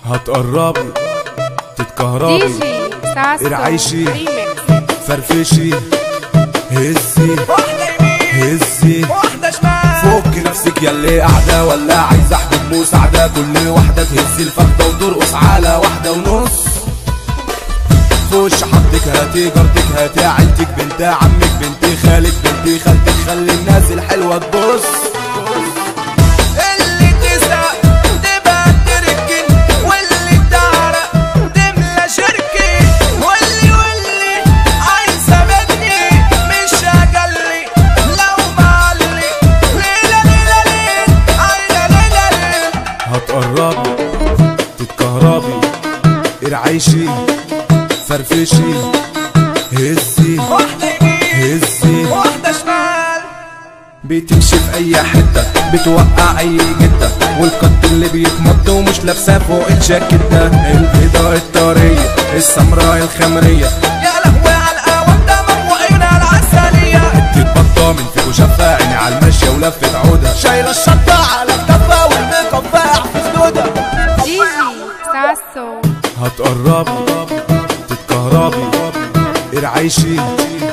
هتقربي دي تتكهربي جي ساسو العيشي. ريميكس فرفشي هزي واحدة يمين هزي واحدة شمال فك نفسك ياللي قاعدة ولا عايزة احدد مساعدة كل واحدة تهز الفخدة وترقص على واحدة ونص خش حطك هاتي جارتك هاتي عيلتك بنت عمك بنت خالك بنت خالتك خلي الناس الحلوة تبص اللي تسرق تبقى تركن واللي تعرق تملى شركي واللي واللي عايزة مني مش هجلي لو معلي ليلة ليلة ليل عايزة ليلة ليل هتقربي تتكهربي ارعيشي فرفشي هزي واحدة يمين هزي واحدة شمال بتمشي في اي حتة بتوقع اي جدة والقط اللي بيتمط ومش لابساه فوق الجاكيتة البيضة الطرية السمراء الخمرية يا لهوي على القهوة ده مفوقين على العسلية تتبطى من فيكو شفة عيني على المشية ولفة عودة شايلة الشطة على كتفها والميك اب واقع في خدودها دي جي ساسو هتقربي تتكهربي ارعيشي